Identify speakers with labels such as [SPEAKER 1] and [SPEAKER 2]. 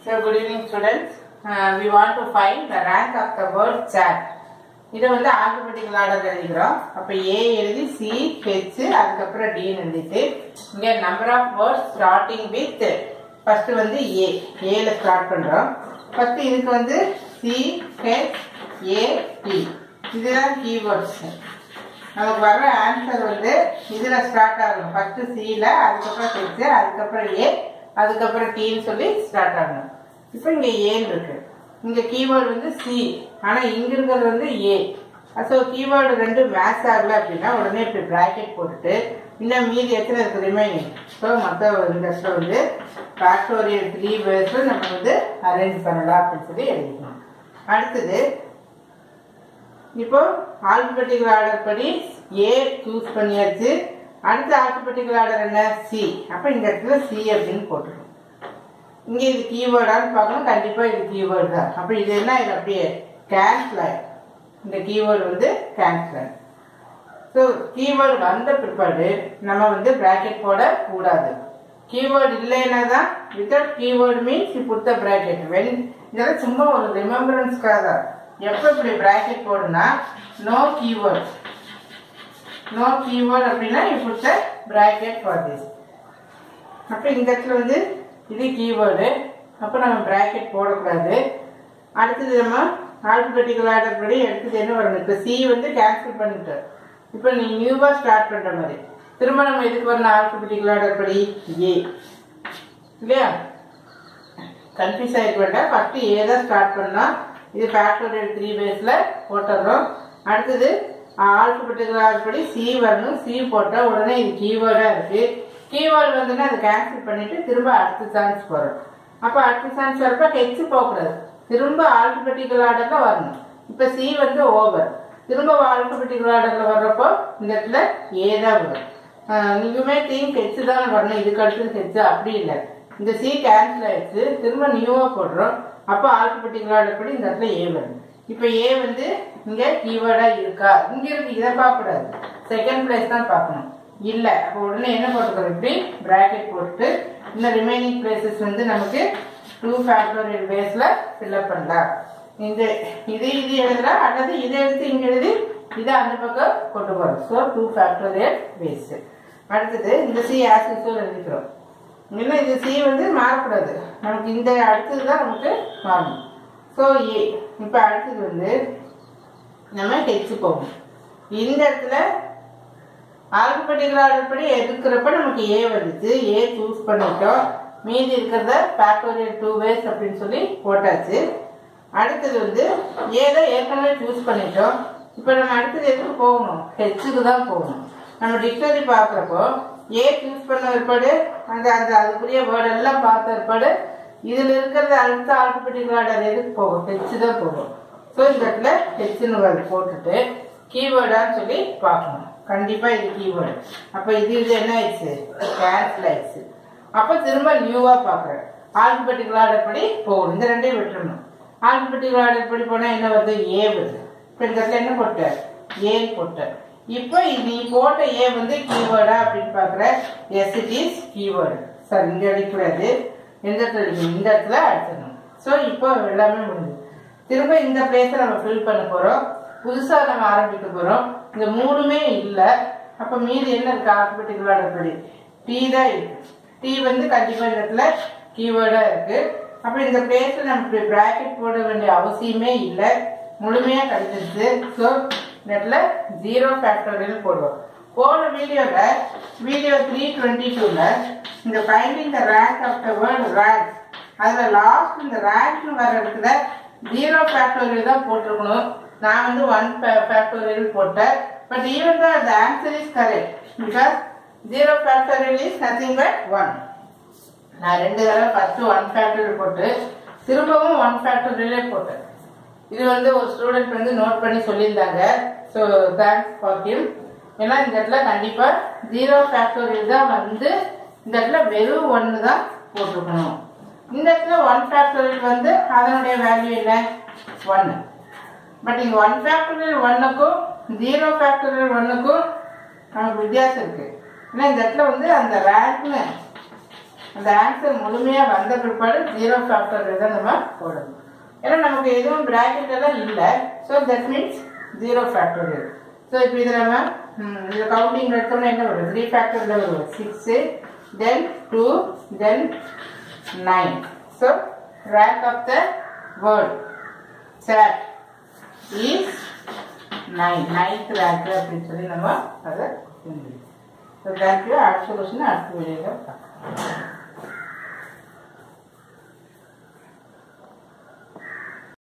[SPEAKER 1] So good evening students. Uh, we want to find the rank of the word chat. இதை வந்து alphabetical order எழுதிக்கிறோம் அப்போ ஏ எழுதி C H அதுக்கப்புறம் டின்னு எழுதிட்டு இங்கே number of words starting with first வந்து ஏ ஏல ஸ்டார்ட் பண்ணுறோம் ஃபர்ஸ்ட் இதுக்கு வந்து சி ஹெச் ஏ டி இதுதான் கீவேர்ட்ஸ் நமக்கு வர்ற ஆன்சர் வந்து இதில் ஸ்டார்ட் ஆகணும் ஃபர்ஸ்ட் சியில் அதுக்கப்புறம் ஹெச் அதுக்கப்புறம் ஏ அதுக்கப்புறம் டீன்னு சொல்லி ஸ்டார்ட் ஆகணும் இப்போ இங்கே ஏன்னு இருக்கு இங்கே கீவேர்டு வந்து சி ஆனால் இங்கே இருக்கிறது வந்து ஏ ஸோ கீவேர்டு ரெண்டு மேட்ச் ஆகல அப்படின்னா உடனே இப்படி ப்ராக்கெட் போட்டுட்டு இன்னும் மீதி எத்தனை இருக்கு ரிமைனிங் ஸோ மொத்த இந்த இடத்துல வந்து ஃபேக்டோரியல் த்ரீ வேர்ஸும் நம்ம வந்து அரேஞ்ச் பண்ணலாம் அப்படின்னு சொல்லி எழுதிக்கணும் அடுத்தது இப்போ ஆல்பபெட்டிக்கல் ஆர்டர் படி ஏ சூஸ் பண்ணியாச்சு அடுத்த ஆல்பபெட்டிக்கல் ஆர்டர் என்ன சி அப்போ இந்த இடத்துல சி அப்படின்னு போட்டுக்கணும் இங்கே இது கீவேர்டான்னு பார்க்கணும் கண்டிப்பாக இது கீவேர்டு தான் அப்போ இது என்ன இது அப்படியே கேன்சல் ஆயிடும் இந்த கீவேர்டு வந்து கேன்சல் ஆயிடும் ஸோ கீவேர்டு வந்த பிற்பாடு நம்ம வந்து ப்ராக்கெட் போட கூடாது கீவேர்டு இல்லைன்னா தான் வித்தவுட் கீவேர்டு மீன்ஸ் புத்த ப்ராக்கெட் வென் இதெல்லாம் சும்மா ஒரு ரிமெம்பரன்ஸ்க்காக தான் எப்போ இப்படி ப்ராக்கெட் போடுனா நோ கீவேர்ட் நோ கீவேர்ட் அப்படின்னா you put the bracket for this அப்போ இந்த இடத்துல வந்து இது கீவேர்டு அப்போ நம்ம ப்ராக்கெட் போடக்கூடாது அடுத்தது நம்ம ஆல்பபெட்டிக்கல் ஆர்டர் படி அடுத்தது என்ன வரணும் இப்போ சி வந்து கேன்சல் பண்ணிட்டோம் இப்போ நீ நியூவாக ஸ்டார்ட் பண்ணுற மாதிரி திரும்ப நம்ம எதுக்கு வரணும் ஆல்பபெட்டிக்கல் ஆர்டர் படி ஏ இல்லையா கன்ஃபியூஸ் ஆகிக்க வேண்டாம் ஃபஸ்ட்டு ஏ தான் ஸ்டார்ட் பண்ணோம் இது ஃபேக்டோரியல் த்ரீ பேஸில் போட்டுடுறோம் அடுத்தது ஆல்பபெட்டிக்கல் ஆர்டர் படி சி வரணும் சி போட்டால் உடனே இது கீவேர்டாக இருக்குது கீவேர்டு வந்துன்னா அதை கேன்சல் பண்ணிட்டு திரும்ப அடுத்த சான்ஸ் போகிறோம் அப்போ அடுத்த சான்ஸ் வரப்ப ஹெச் போகக்கூடாது திரும்ப ஆல்பபெட்டிக்கல் ஆர்டர்ல வரணும் இப்போ சி வந்து ஓவர் திரும்ப ஆல்பபெட்டிக்கல் ஆர்டர்ல வர்றப்போ இந்த இடத்துல ஏ தான் வரும் நீங்களுமே திங்க் ஹெச் தான் வரணும் இதுக்கு அடுத்தது ஹெச் அப்படி இல்லை இந்த சி கேன்சல் ஆயிடுச்சு திரும்ப நியூவாக போடுறோம் அப்போ ஆல்பபெட்டிக்கல் ஆர்டர் படி இந்த இடத்துல ஏ வரும் இப்போ ஏ வந்து இங்கே கீவேர்டாக இருக்கா இங்கே இருக்கு இதை பார்க்கக்கூடாது செகண்ட் பிளேஸ் தான் பார்க்கணும் இல்லை அப்போ உடனே என்ன போட்டுக்கிறோம் இப்படி ப்ராக்கெட் போட்டு இந்த ரிமைனிங் பிளேசஸ் வந்து நமக்கு டூ ஃபேக்டோரியல் பேஸில் ஃபில்அப் பண்ணலாம் இந்த இது இது எழுதலாம் அல்லது இதை எடுத்து இங்கே எழுதி இதை அந்த பக்கம் கொண்டு போகிறோம் ஸோ டூ ஃபேக்டோரியல் பேஸ் அடுத்தது இந்த சி ஆஸ் யூஸ்வல் எழுதிக்கிறோம் இல்லை இது சி வந்து மாறக்கூடாது நமக்கு இந்த அடுத்தது தான் நமக்கு மாறணும் ஸோ ஏ இப்போ அடுத்தது வந்து நம்ம ஹெச் போகும் இந்த இடத்துல ஆல்பபெட்டிக்கல் ஆர்டர் படி எடுக்கிறப்ப நமக்கு ஏ வந்துச்சு ஏ சூஸ் பண்ணிட்டோம் மீதி இருக்கிறத ஃபேக்டோரியல் டூ வேஸ் அப்படின்னு சொல்லி போட்டாச்சு அடுத்தது வந்து ஏ தான் ஏற்கனவே சூஸ் பண்ணிட்டோம் இப்போ நம்ம அடுத்தது எதுக்கு போகணும் ஹெச்சுக்கு தான் போகணும் நம்ம டிக்ஷனரி பார்க்குறப்போ ஏ சூஸ் பண்ண பிற்பாடு அந்த அந்த அதுக்குரிய வேர்டு எல்லாம் பார்த்த பிற்பாடு இதில் இருக்கிறது அடுத்த ஆல்பபெட்டிக்கல் ஆர்டர் எதுக்கு போகும் ஹெச்சு தான் போகும் ஸோ இந்த இடத்துல ஹெச்சுன்னு போட்டுட்டு கீவேர்டான்னு சொல்லி பார்க்கணும் கண்டிப்பாக இது கீவேர்டு அப்போ இது இது என்ன ஆயிடுச்சு கேன்சல் ஆயிடுச்சு அப்போ திரும்ப நியூவாக பார்க்குறேன் ஆல்பபெட்டிக்கல் ஆர்டர் படி போகணும் இந்த ரெண்டையும் விட்டுறணும் ஆல்பபெட்டிக்கல் ஆர்டர் படி போனால் என்ன வருது ஏ வருது இப்போ இந்த இடத்துல என்ன போட்ட ஏன்னு போட்ட இப்போ நீ போட்ட ஏ வந்து கீவேர்டா அப்படின்னு பார்க்குற yes it is keyword sir இங்கே அடிக்கூடாது எந்த இடத்துல அடிக்கணும் இந்த இடத்துல அடிச்சிடணும் ஸோ இப்போ எல்லாமே முடிஞ்சு திரும்ப இந்த பிளேஸை நம்ம ஃபில் பண்ண போகிறோம் புதுசாக நம்ம ஆரம்பிக்க போகிறோம் இந்த மூணுமே இல்லை அப்போ மீதி என்ன இருக்கு ஆல்பபெட்டிக்கல் ஆர்டர் படி டி தான் இருக்கு டி வந்து கண்டிப்பாக இந்த இடத்துல கீவேர்டாக இருக்கு அப்போ இந்த பிளேஸில் நம்ம இப்படி ப்ராக்கெட் போட வேண்டிய அவசியமே இல்லை முழுமையாக கிடைச்சிருச்சு ஸோ இந்த இடத்துல ஜீரோ ஃபேக்டோரியல் போடுவோம் போன வீடியோவில் வீடியோ த்ரீ டுவெண்ட்டி டூவில் இந்த finding the rank of the world rank அதில் லாஸ்ட் இந்த ரேங்க்னு வர இடத்துல ஜீரோ ஃபேக்டோரியல் தான் போட்டிருக்கணும் நான் வந்து ஒன் ஃபேக்டோரியல் போட்டேன் பட் ஈவன் தான் the answer is correct because zero factorial is nothing but one நான் ரெண்டு தடவை ஃபர்ஸ்ட் ஒன் ஃபேக்டோரியல் போட்டு திரும்பவும் ஒன் ஃபேக்டோரியலே போட்டேன் இது வந்து ஒரு ஸ்டூடெண்ட் வந்து நோட் பண்ணி சொல்லியிருந்தாங்க ஸோ தேங்க்ஸ் ஃபார் ஹிம் ஏன்னா இந்த இடத்துல கண்டிப்பாக ஜீரோ ஃபேக்டோரியல் தான் வந்து இந்த இடத்துல வெறும் ஒன்று தான் போட்டிருக்கணும் இந்த இடத்துல ஒன் ஃபேக்டோரியல் வந்து அதனுடைய வேல்யூ என்ன ஒன்று பட் இங்கே ஒன் ஃபேக்டோரியல் ஒன்னுக்கும் ஜீரோ ஃபேக்டோரியல் ஒன்னுக்கும் நமக்கு வித்தியாசம் இருக்கு ஏன்னா இந்த இடத்துல வந்து அந்த ரேங்க்னு அந்த ஆன்சர் முழுமையா வந்த பிற்பாடு ஜீரோ ஃபேக்டர் தான் நம்ம போடணும் ஏன்னா நமக்கு எதுவும் பிராக்கெட் எல்லாம் இல்லை so that means zero factor so இப்போ இதில் நம்ம ம், இது கவுண்டிங் எடுத்தோம்னா என்ன வரும் த்ரீ ஃபேக்டரில் வரும் six then two then nine so rank of the word sir is nine ninth rank அப்படின்னு சொல்லி நம்ம அதை ஸோ தேங்க்யூ அடுத்த கொஸ்டின் அடுத்த வீடியோவில் பார்க்கலாம்